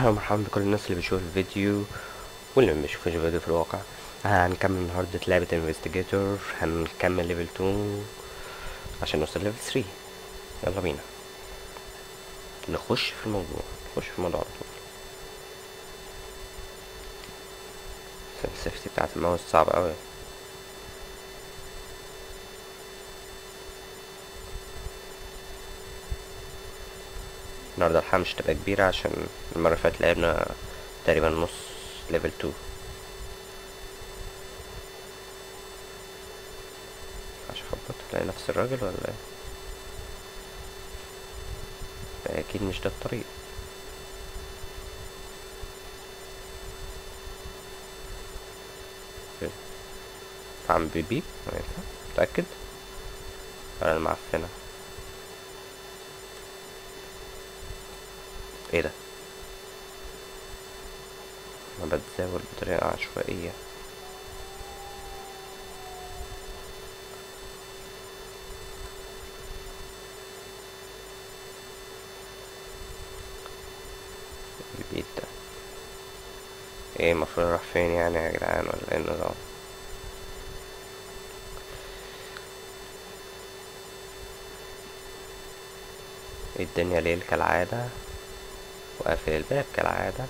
اهلا ومرحبا بكل الناس اللي بيشوفوا الفيديو واللي ما بيشوفوش الفيديو في الواقع هنكمل النهاردة لعبة انفستيجيتور هنكمل ليفل 2 عشان نوصل ليفل 3 يلا بينا نخش في الموضوع نخش في الموضوع على طول السيفتي بتاعت الماوس صعبة اوي النهاردة الحلقة مش هتبقى كبيرة عشان المرة اللي فاتت لعبنا تقريبا نص ليفل 2 عشان خبط تلاقي نفس الراجل ولا ايه ده اكيد مش ده الطريق فين؟ عم بيبي متأكد ولا المعفنة ايه ده انا بتزاول بطريقة عشوائية البيت ده ايه المفروض اروح فين يعني يا جدعان ولا ايه النظام الدنيا ليل كالعادة وقافل الباب كالعادة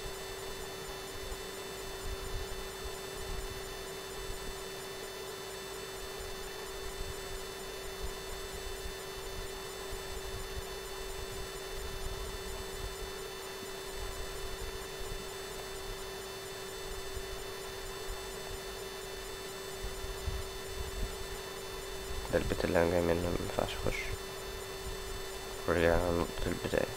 ده البيت اللي انا جاي منه مينفعش اخش ورجعنا لنقطة البداية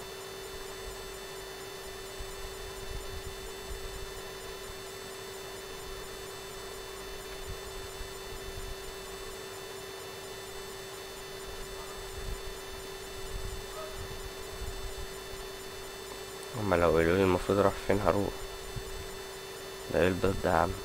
هما لو قالولي المفروض اروح فين هروح ده ايه البيض ده يا عم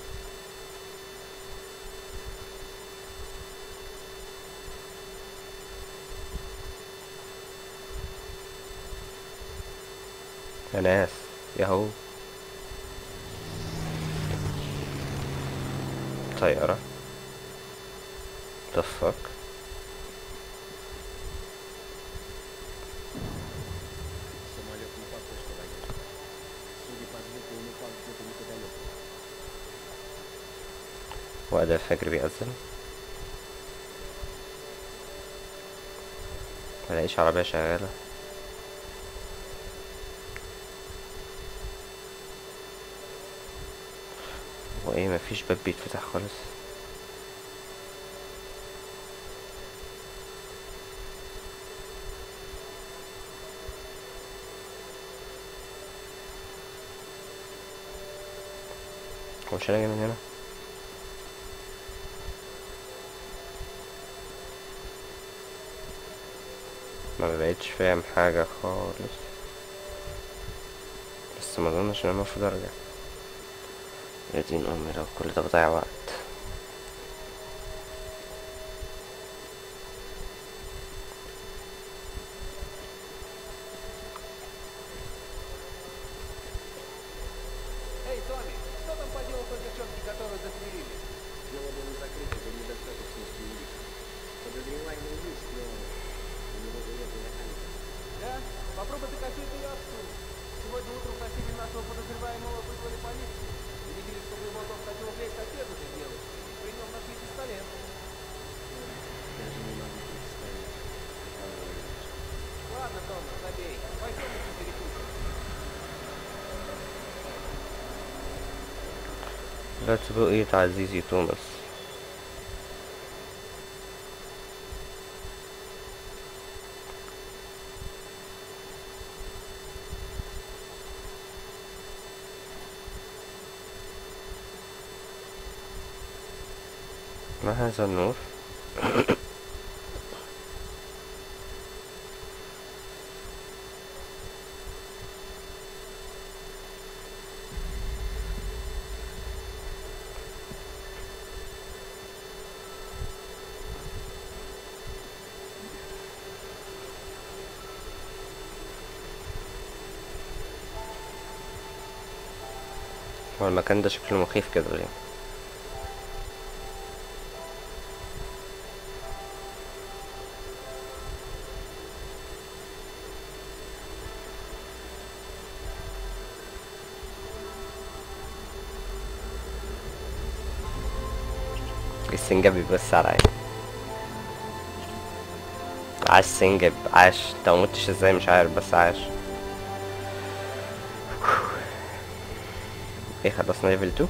يا ناس ياهو طيارة تفك Самолет не похож на военный. Судя по звуку, он упал где-то неподалеку. وأداء الفجر بيأذن ملاقيش عربية شغالة وايه مفيش باب بيتفتح خالص هو مش انا جاي من هنا ما بقيتش فاهم حاجة خالص بس ما اظنش ان انا المفروض ارجع يا دين امي لو كل ده بضيع وقت Эй, Томми, что там поделал той девчонке, которую застрелили? Дело было закрыто за недостаточностью улик. Подозреваемый есть, но у него железная алиби. Да? Попробуй докатить ее отцу. Сегодня утром соседи нашего подозреваемого вызвали полицию. И видели, что Глубоков хотел влезть соседу этой девушки. И при нем нашли пистолет. Даже не могу представить, каково это. Ладно, Томми, забей. Пойдем еще перекусим. لا تبقية عزيزي توماس ما هذا النور هو المكان ده شكله مخيف كده ليه السنجاب بيبص عليا عاش سنجاب عاش انت ممتش ازاي مش عارف بس عاش ايه خلصنا ليفل 2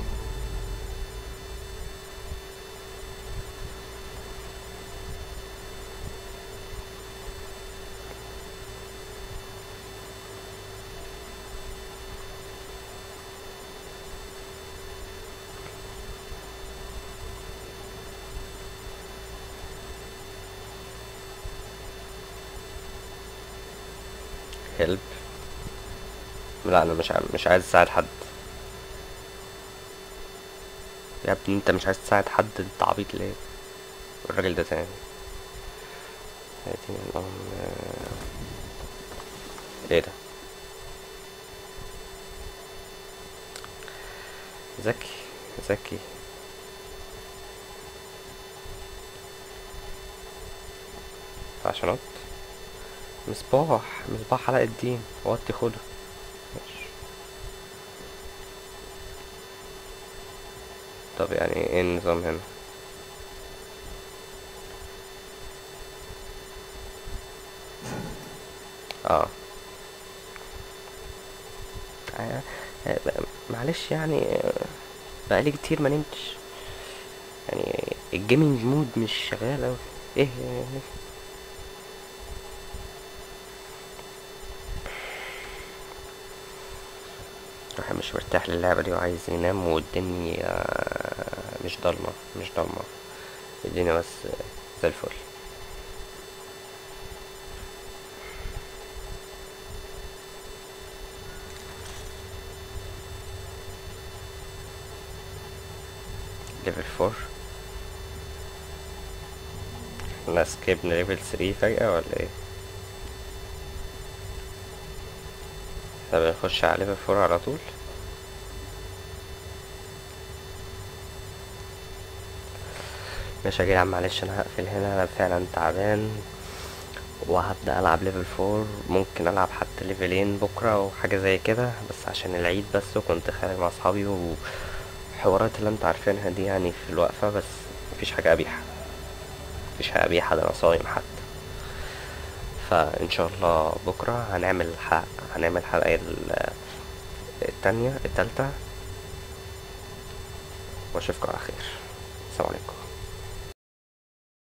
هيلب لا انا مش ع- مش عايز اساعد حد يا ابني انت مش عايز تساعد حد انت عبيط ليه الراجل ده تاني هاتين الام ايه ده ذكي ذكي عشان أنط مصباح مصباح علاء الدين وطي خده ماشي طب يعني ايه النظام هنا اه آه، آه، معلش يعني آه، بقالي كتير ما نمتش يعني الجيمنج مود مش شغال اوي ايه إيه؟ الواحد مش مرتاح للعبة دي وعايز ينام والدنيا مش ضلمة مش ضلمة الدنيا بس زي الفل ليفل فور احنا سكيبنا ليفل ثري فجأة ولا ايه طب نخش على ليفل فور على طول ماشي يا جدعان معلش انا هقفل هنا انا فعلا تعبان وهبدأ العب ليفل فور ممكن العب حتى ليفلين بكرة او حاجة زي كده بس عشان العيد بس وكنت خارج مع اصحابي وحوارات اللي انتوا عارفينها دي يعني في الوقفة بس مفيش حاجة قبيحة مفيش حاجة قبيحة ده انا صايم حتى فان شاء الله بكرة هنعمل حلقة هنعمل حلقة ال- التانية التالتة واشوفكم على خير السلام عليكم